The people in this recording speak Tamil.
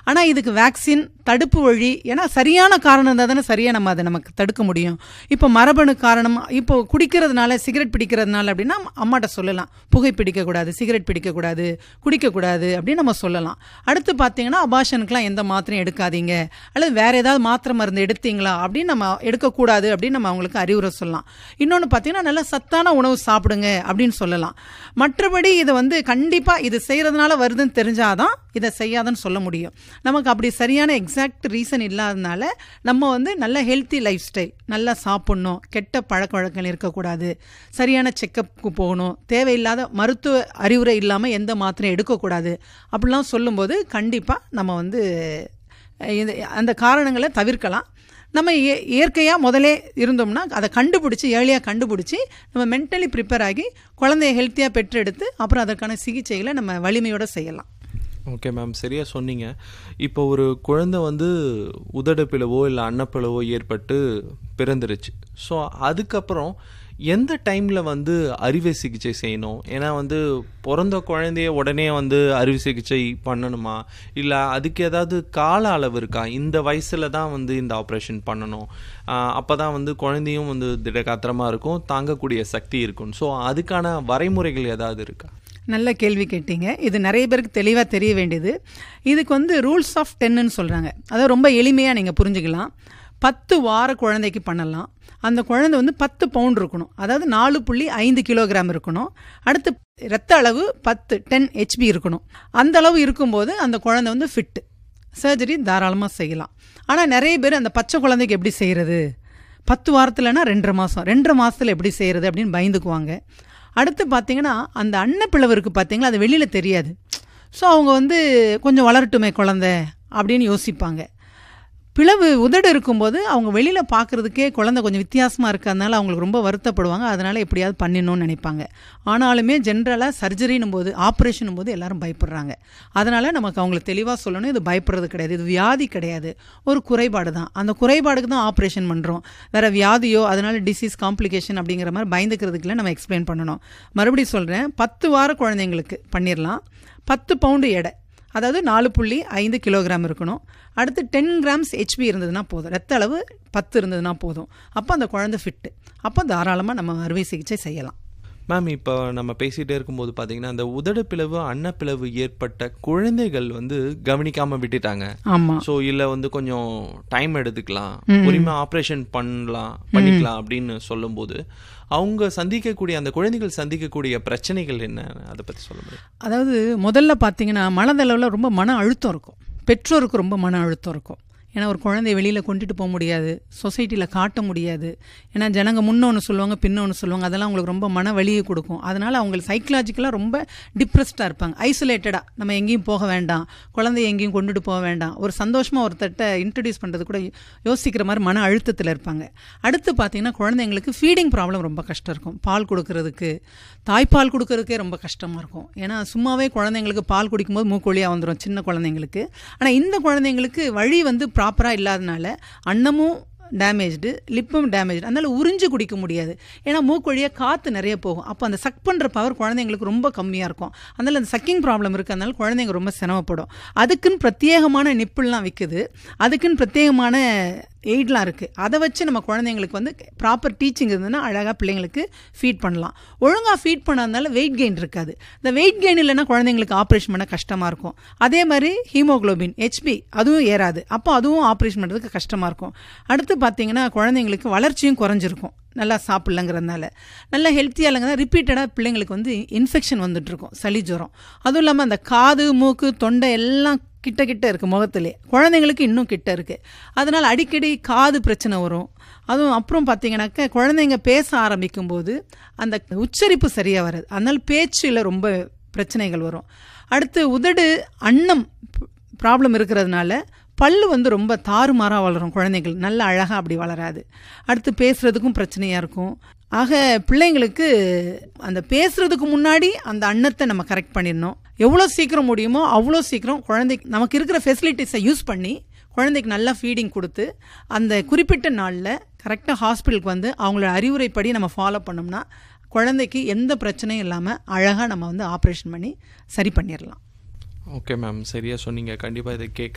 ஆனால் இதுக்கு வேக்சின் தடுப்பு வழி ஏன்னா சரியான காரணம் இருந்தால் தானே சரியாக நம்ம அதை நமக்கு தடுக்க முடியும் இப்போ மரபணு காரணம் இப்போ குடிக்கிறதுனால சிகரெட் பிடிக்கிறதுனால அப்படின்னா அம்மாட்ட சொல்லலாம் புகை பிடிக்கக்கூடாது சிகரெட் பிடிக்கக்கூடாது குடிக்கக்கூடாது அப்படின்னு நம்ம சொல்லலாம் அடுத்து பார்த்தீங்கன்னா அபாஷனுக்குலாம் எந்த மாத்திரையும் எடுக்காதீங்க அல்லது வேற ஏதாவது மாத்திரை மருந்து எடுத்தீங்களா அப்படின்னு நம்ம எடுக்கக்கூடாது அப்படின்னு நம்ம அவங்களுக்கு அறிவுரை சொல்லலாம் இன்னொன்று பார்த்தீங்கன்னா நல்ல சத்தான உணவு சாப்பிடுங்க அப்படின்னு சொல்லலாம் மற்றபடி இதை வந்து கண்டிப்பாக இது செய்கிறதுனால வருதுன்னு தெரிஞ்சாதான் இதை செய்யாதன்னு சொல்ல முடியும் நமக்கு அப்படி சரியான எக்ஸாக்ட் ரீசன் இல்லாததுனால நம்ம வந்து நல்ல ஹெல்த்தி லைஃப் ஸ்டைல் நல்லா சாப்பிட்ணும் கெட்ட பழக்க வழக்கங்கள் இருக்கக்கூடாது சரியான செக்கப்புக்கு போகணும் தேவையில்லாத மருத்துவ அறிவுரை இல்லாமல் எந்த மாத்திரையும் எடுக்கக்கூடாது அப்படிலாம் சொல்லும்போது கண்டிப்பாக நம்ம வந்து இது அந்த காரணங்களை தவிர்க்கலாம் நம்ம இய இயற்கையாக முதலே இருந்தோம்னா அதை கண்டுபிடிச்சி ஏர்லியாக கண்டுபிடிச்சி நம்ம மென்டலி ப்ரிப்பேர் ஆகி குழந்தைய ஹெல்த்தியாக பெற்றெடுத்து அப்புறம் அதற்கான சிகிச்சைகளை நம்ம வலிமையோடு செய்யலாம் ஓகே மேம் சரியா சொன்னீங்க இப்போ ஒரு குழந்தை வந்து உதடுப்பிளவோ இல்லை அன்னப்பிளவோ ஏற்பட்டு பிறந்துருச்சு ஸோ அதுக்கப்புறம் எந்த டைமில் வந்து அறுவை சிகிச்சை செய்யணும் ஏன்னா வந்து பிறந்த குழந்தைய உடனே வந்து அறுவை சிகிச்சை பண்ணணுமா இல்லை அதுக்கு ஏதாவது கால அளவு இருக்கா இந்த வயசில் தான் வந்து இந்த ஆப்ரேஷன் பண்ணணும் அப்போ தான் வந்து குழந்தையும் வந்து திடகாத்திரமாக இருக்கும் தாங்கக்கூடிய சக்தி இருக்கும் ஸோ அதுக்கான வரைமுறைகள் ஏதாவது இருக்கா நல்ல கேள்வி கேட்டீங்க இது நிறைய பேருக்கு தெளிவாக தெரிய வேண்டியது இதுக்கு வந்து ரூல்ஸ் ஆஃப் டென்னு சொல்கிறாங்க அதாவது ரொம்ப எளிமையாக நீங்கள் புரிஞ்சுக்கலாம் பத்து வார குழந்தைக்கு பண்ணலாம் அந்த குழந்தை வந்து பத்து பவுண்ட் இருக்கணும் அதாவது நாலு புள்ளி ஐந்து கிலோகிராம் இருக்கணும் அடுத்து ரத்த அளவு பத்து டென் ஹெச்பி இருக்கணும் அந்த அளவு இருக்கும்போது அந்த குழந்தை வந்து ஃபிட்டு சர்ஜரி தாராளமாக செய்யலாம் ஆனால் நிறைய பேர் அந்த பச்சை குழந்தைக்கு எப்படி செய்கிறது பத்து வாரத்தில்னா ரெண்டரை மாதம் ரெண்டரை மாதத்தில் எப்படி செய்கிறது அப்படின்னு பயந்துக்குவாங்க அடுத்து பார்த்தீங்கன்னா அந்த அன்னப்பிளவு இருக்குது பார்த்தீங்களா அது வெளியில் தெரியாது ஸோ அவங்க வந்து கொஞ்சம் வளரட்டுமே குழந்த அப்படின்னு யோசிப்பாங்க பிளவு உதடு இருக்கும்போது அவங்க வெளியில் பார்க்குறதுக்கே குழந்தை கொஞ்சம் வித்தியாசமாக இருக்கிறதுனால அவங்களுக்கு ரொம்ப வருத்தப்படுவாங்க அதனால் எப்படியாவது பண்ணிடணும்னு நினைப்பாங்க ஆனாலுமே ஜென்ரலாக சர்ஜரினும் போது ஆப்ரேஷனும் போது எல்லாரும் பயப்படுறாங்க அதனால் நமக்கு அவங்களுக்கு தெளிவாக சொல்லணும் இது பயப்படுறது கிடையாது இது வியாதி கிடையாது ஒரு குறைபாடு தான் அந்த குறைபாடுக்கு தான் ஆப்ரேஷன் பண்ணுறோம் வேறு வியாதியோ அதனால் டிசீஸ் காம்ப்ளிகேஷன் அப்படிங்கிற மாதிரி பயந்துக்கிறதுக்குள்ள நம்ம எக்ஸ்பிளைன் பண்ணணும் மறுபடியும் சொல்கிறேன் பத்து வார குழந்தைங்களுக்கு பண்ணிடலாம் பத்து பவுண்டு எடை அதாவது நாலு புள்ளி ஐந்து கிலோகிராம் இருக்கணும் அடுத்து டென் கிராம்ஸ் ஹெச்பி இருந்ததுன்னா போதும் ரத்த அளவு பத்து இருந்ததுன்னா போதும் அப்போ அந்த குழந்தை ஃபிட்டு அப்போ தாராளமாக நம்ம அறுவை சிகிச்சை செய்யலாம் மேம் இப்போ நம்ம பேசிகிட்டே இருக்கும்போது பார்த்தீங்கன்னா அந்த உதடுப்பிளவு அன்னப்பிளவு ஏற்பட்ட குழந்தைகள் வந்து கவனிக்காம விட்டுட்டாங்க ஆமாம் ஸோ இல்லை வந்து கொஞ்சம் டைம் எடுத்துக்கலாம் உரிமை ஆப்ரேஷன் பண்ணலாம் பண்ணிக்கலாம் அப்படின்னு சொல்லும்போது அவங்க சந்திக்கக்கூடிய அந்த குழந்தைகள் சந்திக்கக்கூடிய பிரச்சனைகள் என்ன அதை பற்றி சொல்ல முடியும் அதாவது முதல்ல பார்த்தீங்கன்னா மனதளவில் ரொம்ப மன அழுத்தம் இருக்கும் பெற்றோருக்கு ரொம்ப மன அழுத்தம் இருக்கும் ஏன்னா ஒரு குழந்தைய வெளியில் கொண்டுட்டு போக முடியாது சொசைட்டியில் காட்ட முடியாது ஏன்னா ஜனங்க முன்னொன்று சொல்லுவாங்க பின்னொன்று சொல்லுவாங்க அதெல்லாம் அவங்களுக்கு ரொம்ப மன வலியை கொடுக்கும் அதனால் அவங்க சைக்கலாஜிக்கலாக ரொம்ப டிப்ரெஸ்டாக இருப்பாங்க ஐசோலேட்டடாக நம்ம எங்கேயும் போக வேண்டாம் குழந்தைய எங்கேயும் கொண்டுட்டு போக வேண்டாம் ஒரு சந்தோஷமாக ஒருத்தட்ட இன்ட்ரடியூஸ் பண்ணுறது கூட யோசிக்கிற மாதிரி மன அழுத்தத்தில் இருப்பாங்க அடுத்து பார்த்தீங்கன்னா குழந்தைங்களுக்கு ஃபீடிங் ப்ராப்ளம் ரொம்ப கஷ்டம் இருக்கும் பால் கொடுக்கறதுக்கு தாய்ப்பால் கொடுக்கறதுக்கே ரொம்ப கஷ்டமாக இருக்கும் ஏன்னா சும்மாவே குழந்தைங்களுக்கு பால் குடிக்கும்போது மூக்கொழியாக வந்துடும் சின்ன குழந்தைங்களுக்கு ஆனால் இந்த குழந்தைங்களுக்கு வழி வந்து ப்ராப்பராக இல்லாதனால அன்னமும் டேமேஜ்டு லிப்பும் டேமேஜ் அதனால் உறிஞ்சு குடிக்க முடியாது ஏன்னா மூக்கொழியாக காற்று நிறைய போகும் அப்போ அந்த சக் பண்ணுற பவர் குழந்தைங்களுக்கு ரொம்ப கம்மியாக இருக்கும் அதனால் அந்த சக்கிங் ப்ராப்ளம் இருக்கிறதுனால குழந்தைங்க ரொம்ப சிரமப்படும் அதுக்குன்னு பிரத்யேகமான நிப்புல்லாம் விற்குது அதுக்குன்னு பிரத்யேகமான எய்ட்லாம் இருக்குது அதை வச்சு நம்ம குழந்தைங்களுக்கு வந்து ப்ராப்பர் டீச்சிங் இருந்ததுன்னா அழகாக பிள்ளைங்களுக்கு ஃபீட் பண்ணலாம் ஒழுங்காக ஃபீட் பண்ணாதனால வெயிட் கெயின் இருக்காது இந்த வெயிட் கெயின் இல்லைன்னா குழந்தைங்களுக்கு ஆப்ரேஷன் பண்ண கஷ்டமாக இருக்கும் அதே மாதிரி ஹீமோக்ளோபின் ஹெச்பி அதுவும் ஏறாது அப்போ அதுவும் ஆப்ரேஷன் பண்ணுறதுக்கு கஷ்டமாக இருக்கும் அடுத்து பார்த்தீங்கன்னா குழந்தைங்களுக்கு வளர்ச்சியும் குறைஞ்சிருக்கும் நல்லா சாப்பிட்லங்கிறதுனால நல்லா ஹெல்த்தியாக இல்லைங்க ரிப்பீட்டடாக பிள்ளைங்களுக்கு வந்து இன்ஃபெக்ஷன் வந்துட்டுருக்கும் சளி ஜுரம் அதுவும் இல்லாமல் அந்த காது மூக்கு தொண்டை எல்லாம் கிட்ட கிட்ட இருக்குது முகத்திலே குழந்தைங்களுக்கு இன்னும் கிட்ட இருக்குது அதனால் அடிக்கடி காது பிரச்சனை வரும் அதுவும் அப்புறம் பார்த்தீங்கன்னாக்க குழந்தைங்க பேச ஆரம்பிக்கும் போது அந்த உச்சரிப்பு சரியாக வராது அதனால் பேச்சில் ரொம்ப பிரச்சனைகள் வரும் அடுத்து உதடு அன்னம் ப்ராப்ளம் இருக்கிறதுனால பல்லு வந்து ரொம்ப தாறுமாறாக வளரும் குழந்தைகள் நல்ல அழகாக அப்படி வளராது அடுத்து பேசுகிறதுக்கும் பிரச்சனையாக இருக்கும் ஆக பிள்ளைங்களுக்கு அந்த பேசுறதுக்கு முன்னாடி அந்த அன்னத்தை நம்ம கரெக்ட் பண்ணிடணும் எவ்வளோ சீக்கிரம் முடியுமோ அவ்வளோ சீக்கிரம் குழந்தைக்கு நமக்கு இருக்கிற ஃபெசிலிட்டிஸை யூஸ் பண்ணி குழந்தைக்கு நல்லா ஃபீடிங் கொடுத்து அந்த குறிப்பிட்ட நாளில் கரெக்டாக ஹாஸ்பிட்டலுக்கு வந்து அவங்களோட அறிவுரைப்படி நம்ம ஃபாலோ பண்ணோம்னா குழந்தைக்கு எந்த பிரச்சனையும் இல்லாமல் அழகாக நம்ம வந்து ஆப்ரேஷன் பண்ணி சரி பண்ணிடலாம் ஓகே மேம் சரியாக சொன்னீங்க கண்டிப்பாக இதை கேட்க